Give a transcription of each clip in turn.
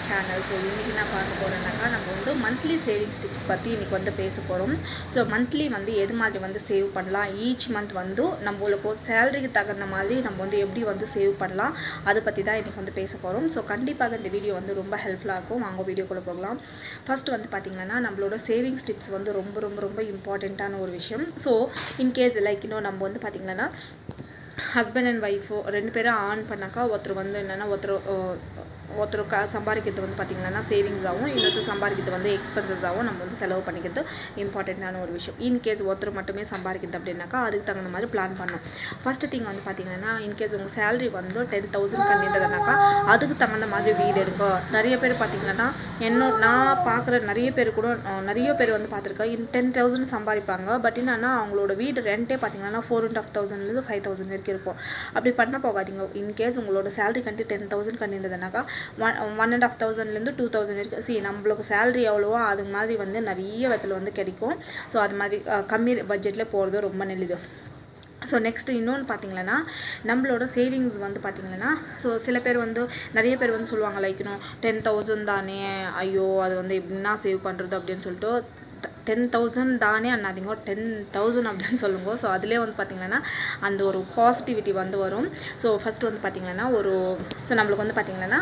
channel so இன்றைக்கி நான் பார்க்க போகிறேன்னாக்கா நம்ம வந்து மந்த்லி சேவிங்ஸ் டிப்ஸ் பற்றி இன்றைக்கி வந்து பேச போகிறோம் ஸோ மந்த்லி வந்து எது மாதிரி வந்து சேவ் பண்ணலாம் ஈச் மந்த் வந்து நம்மளுக்கு சேலரிக்கு தகுந்த மாதிரி நம்ம வந்து எப்படி வந்து சேவ் பண்ணலாம் அதை பற்றி தான் இன்றைக்கி வந்து பேச போகிறோம் ஸோ கண்டிப்பாக இந்த வீடியோ வந்து ரொம்ப ஹெல்ப்ஃபுல்லாக இருக்கும் வாங்க வீடியோக்குள்ளே போகலாம் ஃபர்ஸ்ட் வந்து பார்த்திங்கன்னா நம்மளோட சேவிங்ஸ் டிப்ஸ் வந்து ரொம்ப ரொம்ப ரொம்ப இம்பார்ட்டண்ட்டான ஒரு விஷயம் ஸோ இன்கேஸ் லைக் இன்னும் நம்ம வந்து பார்த்திங்கன்னா ஹஸ்பண்ட் அண்ட் ஒய்ஃபோ ரெண்டு பேரும் ஆன் பண்ணாக்கா ஒருத்தர் வந்து என்னென்னா ஒருத்தர் ஒருத்தர் க சம்பாதிக்கிறது வந்து பார்த்திங்கன்னா சேவிங்ஸ் ஆகும் இன்னொருத்தர் சம்பாதிக்கிறது வந்து எக்ஸ்பென்சஸ் ஆகும் நம்ம வந்து செலவு பண்ணிக்கிறது இம்பார்ட்டண்ட்டான ஒரு விஷயம் இன்கேஸ் ஒருத்தர் மட்டுமே சம்பாதிக்கிறது அப்படின்னாக்கா அதுக்கு தகுந்த மாதிரி பிளான் பண்ணணும் ஃபஸ்ட்டு திங் வந்து பார்த்திங்கன்னா இன்கேஸ் உங்கள் சேலரி வந்து டென் தௌசண்ட் கண்டின்றதுனாக்கா அதுக்கு தகுந்த மாதிரி வீடு எடுங்க நிறைய பேர் பார்த்திங்கன்னா என்ன நான் பார்க்குற நிறைய பேர் கூட அஹ், நிறைய பேர் வந்து பார்த்துருக்கேன் இன் டென் தௌசண்ட் சம்பாதிப்பாங்க பட் என்னன்னா அவங்களோட வீடு ரெண்டே பார்த்தீங்கன்னா ஃபோர் அண்ட் ஆஃப் தௌசண்ட்லேருந்து ஃபைவ் தௌசண்ட் வரைக்கும் இருக்கும் அப்படி பண்ண போகாதீங்க இன்கேஸ் உங்களோட சேலரி கண்டி டென் தௌசண்ட் கண்டிருந்ததுனாக்கா ஒன் ஒன் அண்ட் ஆஃப் தௌசண்ட்லேருந்து டூ தௌசண்ட் வரைக்கும் சி நம்மளுக்கு சேலரி எவ்வளவோ அது மாதிரி வந்து நிறைய விதத்தில் வந்து கிடைக்கும் ஸோ அது மாதிரி அஹ், கம்மி பட்ஜெட்டில் போகிறது ரொம்ப நல்லது ஸோ நெக்ஸ்ட் இன்னொன்று பார்த்தீங்கன்னா நம்மளோட சேவிங்ஸ் வந்து பார்த்தீங்கன்னா ஸோ சில பேர் வந்து நிறைய பேர் வந்து சொல்லுவாங்க லைக் இன்னும் டென் தௌசண்ட் தானே ஐயோ அது வந்து எப்படின்னா சேவ் பண்ணுறது அப்படின்னு சொல்லிட்டு டென் தௌசண்ட் தானே அண்ணாதீங்க டென் தௌசண்ட் அப்படின்னு சொல்லுங்க ஸோ அதிலே வந்து பார்த்திங்கன்னா அந்த ஒரு பாசிட்டிவிட்டி வந்து வரும் ஸோ ஃபஸ்ட்டு வந்து பார்த்திங்கன்னா ஒரு ஸோ நம்மளுக்கு வந்து பார்த்திங்கன்னா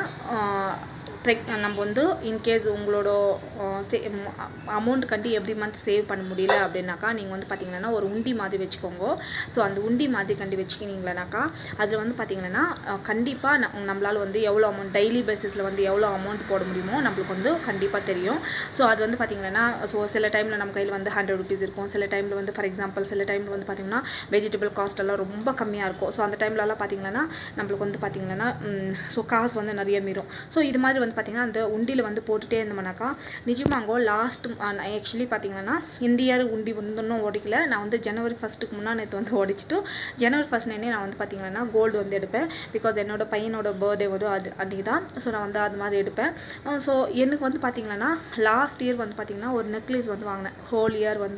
ப்ரெக் நம்ம வந்து இன்கேஸ் உங்களோட சே அமௌண்ட் கட்டி எவ்ரி மந்த் சேவ் பண்ண முடியல அப்படின்னாக்கா நீங்கள் வந்து பார்த்தீங்கன்னா ஒரு உண்டி மாதிரி வச்சுக்கோங்க ஸோ அந்த உண்டி மாதிரி கண்டி வச்சுக்கினீங்களானாக்கா அதில் வந்து பார்த்தீங்கன்னா கண்டிப்பாக நம்மளால் வந்து எவ்வளோ அமௌண்ட் டெய்லி பேசிஸில் வந்து எவ்வளோ அமௌண்ட் போட முடியுமோ நம்மளுக்கு வந்து கண்டிப்பாக தெரியும் ஸோ அது வந்து பார்த்தீங்கன்னா ஸோ சில டைமில் நம்ம கையில் வந்து ஹண்ட்ரட் ருபீஸ் இருக்கும் சில டைமில் வந்து ஃபார் எக்ஸாம்பிள் சில டைமில் வந்து பார்த்திங்கன்னா வெஜிடபிள் காஸ்ட் எல்லாம் ரொம்ப கம்மியாக இருக்கும் ஸோ அந்த டைம்லலாம் பார்த்தீங்கன்னா நம்மளுக்கு வந்து பார்த்திங்கன்னா ஸோ காசு வந்து நிறைய மீறும் ஸோ இது மாதிரி வந்து பார்த்திங்கன்னா அந்த உண்டியில் வந்து போட்டுகிட்டே இருந்தோம்னாக்கா நிஜமாங்கோ லாஸ்ட் ஆக்சுவலி பார்த்தீங்கன்னா இந்த இயர் உண்டி வந்து இன்னும் ஓடிக்கல நான் வந்து ஜனவரி ஃபஸ்ட்டுக்கு முன்னாடி நேற்று வந்து ஓடிச்சிட்டு ஜனவரி ஃபஸ்ட் நேனே நான் வந்து பார்த்திங்கன்னா கோல்டு வந்து எடுப்பேன் பிகாஸ் என்னோட பையனோட பர்த்டே வரும் அது அன்றைக்கி தான் ஸோ நான் வந்து அது மாதிரி எடுப்பேன் ஸோ எனக்கு வந்து பார்த்திங்கன்னா லாஸ்ட் இயர் வந்து பார்த்திங்கன்னா ஒரு நெக்லஸ் வந்து வாங்கினேன் ஹோல் இயர் வந்து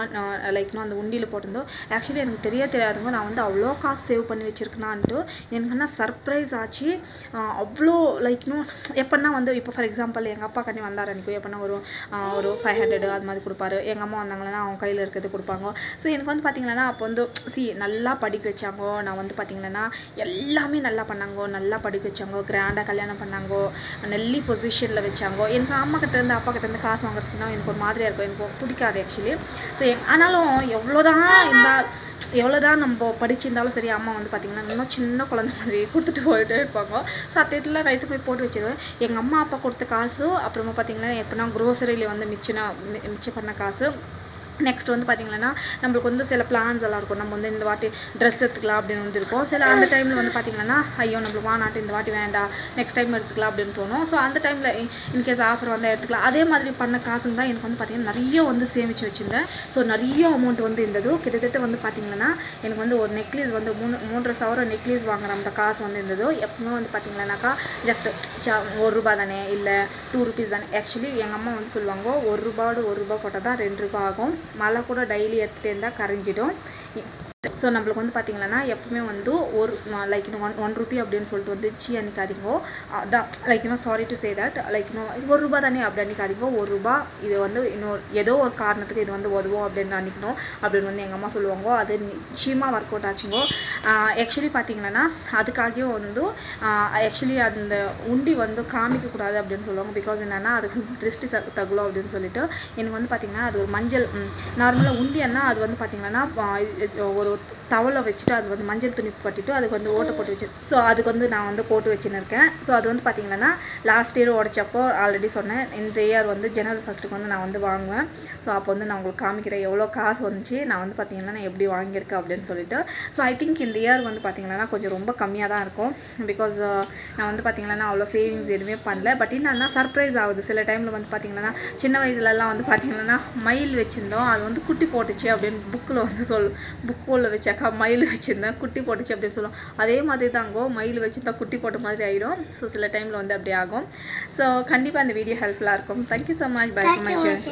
லைக் நான் அந்த உண்டியில் போட்டிருந்தோம் ஆக்சுவலி எனக்கு தெரிய தெரியாதுங்க நான் வந்து அவ்வளோ காசு சேவ் பண்ணி வச்சுருக்கேனான்ட்டு எனக்கு என்ன சர்ப்ரைஸ் ஆச்சு ஆஹ் அவ்வளோ லைக் இன்னும் எப்படின்னா வந்து இப்போ ஃபார் எக்ஸாம்பிள் எங்கள் அப்பா கண்ணி வந்தார் அன்றைக்கி எப்படின்னா ஒரு ஆஹ் ஒரு ஃபைவ் ஹண்ட்ரட் அது மாதிரி கொடுப்பாரு எங்கள் அம்மா வந்தாங்கன்னா அவங்க கையில் இருக்கிறது கொடுப்பாங்க ஸோ எனக்கு வந்து பார்த்திங்கன்னா அப்போ வந்து சி நல்லா படிக்க வச்சாங்க நான் வந்து பார்த்திங்கன்னா எல்லாமே நல்லா பண்ணாங்க நல்லா படிக்க வச்சாங்க கிராண்டாக கல்யாணம் பண்ணாங்க நெல்லி பொசிஷனில் வச்சாங்க எனக்கு அம்மா கிட்டேருந்து அப்பா கிட்டேருந்து காசு வாங்குறதுக்குனா எனக்கு ஒரு மாதிரியாக இருக்கும் எனக்கு பிடிக்காது ஆக்சுவலி ஸோ ஆனாலும் எவ்வளோதான் இருந்தால் எவ்வளோதான் நம்ம படிச்சிருந்தாலும் சரி அம்மா வந்து பார்த்திங்கன்னா இன்னும் சின்ன குழந்தை மாதிரி கொடுத்துட்டு போயிட்டே இருப்பாங்க ஸோ அத்தையத்தில் நான் எடுத்து போய் போட்டு வச்சிருவேன் எங்கள் அம்மா அப்பா கொடுத்த காசு அப்புறமா பார்த்திங்கன்னா எப்படின்னா க்ரோசரியில் வந்து மிச்சினா மி- மிச்சம் பண்ண காசு நெக்ஸ்ட் வந்து பார்த்திங்கன்னா நம்மளுக்கு வந்து சில பிளான்ஸ் எல்லாம் இருக்கும் நம்ம வந்து இந்த வாட்டி ட்ரெஸ் எடுத்துக்கலாம் அப்படின்னு வந்து இருக்கும் சில அந்த டைமில் வந்து பார்த்திங்கன்னா ஐயோ நம்மளுக்கு வானாட்டு இந்த வாட்டி வேண்டாம் நெக்ஸ்ட் டைம் எடுத்துக்கலாம் அப்படின்னு தோணும் ஸோ அந்த டைமில் இன்கேஸ் ஆஃபர் வந்தால் எடுத்துக்கலாம் அதே மாதிரி பண்ண காசுங்க தான் எனக்கு வந்து பார்த்திங்கன்னா நிறைய வந்து சேமித்து வச்சுருந்தேன் ஸோ நிறைய அமௌண்ட் வந்து இருந்தது கிட்டத்தட்ட வந்து பார்த்திங்கன்னா எனக்கு வந்து ஒரு நெக்லஸ் வந்து மூணு மூன்றரை சவரம் நெக்லஸ் வாங்குற அந்த காசு வந்து இருந்தது எப்பவுமே வந்து பார்த்திங்கன்னாக்கா ஜஸ்ட் ஒரு ரூபா தானே இல்லை டூ ருபீஸ் தானே ஆக்சுவலி எங்கள் அம்மா வந்து சொல்லுவாங்க ஒரு ரூபாவோட ஒரு ரூபா போட்டால் தான் ரெண்டு ரூபா ஆகும் மழை கூட டெய்லி எடுத்துகிட்டே இருந்தால் கரைஞ்சிடும் ஸோ நம்மளுக்கு வந்து பார்த்திங்கன்னா எப்பவுமே வந்து ஒரு லைக் இன்னும் ஒன் ஒன் ருபி அப்படின்னு சொல்லிட்டு வந்து சி அன்னிக்காதீங்கோ அதான் லைக் இன்னும் sorry to say that like இன்னும் ஒரு ரூபா தானே அப்படி அன்னிக்காதீங்கோ ஒரு ரூபா இது வந்து இன்னொரு ஏதோ ஒரு காரணத்துக்கு இது வந்து உதவும் அப்படின்னு நினைக்கணும் அப்படின்னு வந்து எங்கள் அம்மா சொல்லுவாங்க அது நிச்சயமாக ஒர்க் அவுட் ஆச்சுங்கோ ஆக்சுவலி பார்த்தீங்கன்னா அதுக்காகவே வந்து ஆக்சுவலி அந்த உண்டி வந்து காமிக்கக்கூடாது அப்படின்னு சொல்லுவாங்க பிகாஸ் என்னென்னா அதுக்கு திருஷ்டி ச- தகுலும் அப்படின்னு சொல்லிட்டு எனக்கு வந்து பார்த்திங்கன்னா அது ஒரு மஞ்சள் நார்மலாக உண்டியன்னா அது வந்து பார்த்திங்கன்னா ஒரு தவளை வச்சுட்டு அது வந்து மஞ்சள் துணி கட்டிட்டு அதுக்கு வந்து ஓட்டை போட்டு வச்சு ஸோ அதுக்கு வந்து நான் வந்து போட்டு வச்சுன்னு இருக்கேன் ஸோ அது வந்து பார்த்திங்கன்னா லாஸ்ட் இயர் உடச்சப்போ ஆல்ரெடி சொன்னேன் இந்த இயர் வந்து ஜனவரி ஃபஸ்ட்டுக்கு வந்து நான் வந்து வாங்குவேன் ஸோ அப்போ வந்து நான் உங்களுக்கு காமிக்கிறேன் எவ்வளோ காசு வந்துச்சு நான் வந்து பார்த்திங்கன்னா நான் எப்படி வாங்கியிருக்கேன் அப்படின்னு சொல்லிட்டு ஸோ ஐ திங்க் இந்த இயர் வந்து பார்த்திங்கன்னா கொஞ்சம் ரொம்ப கம்மியாக தான் இருக்கும் பிகாஸ் நான் வந்து பார்த்திங்கன்னா அவ்வளோ சேவிங்ஸ் எதுவுமே பண்ணல பட் என்னன்னா சர்ப்ரைஸ் ஆகுது சில டைமில் வந்து பார்த்திங்கன்னா சின்ன வயசுலலாம் வந்து பார்த்திங்கன்னா மயில் வச்சுருந்தோம் அது வந்து குட்டி போட்டுச்சு அப்படின்னு புக்கில் வந்து சொல் புக்கில் வச்சாக்கா மயில் வச்சுருந்தேன் குட்டி போட்டுச்சு அப்படின்னு சொல்லுவோம் அதே மாதிரி தாங்கோ மயில் வச்சுருந்தா குட்டி போட்ட மாதிரி ஆயிடும் ஸோ சில டைமில் வந்து அப்படி ஆகும் ஸோ கண்டிப்பாக அந்த வீடியோ ஹெல்ப்ஃபுல்லாக இருக்கும் thank you so much bye my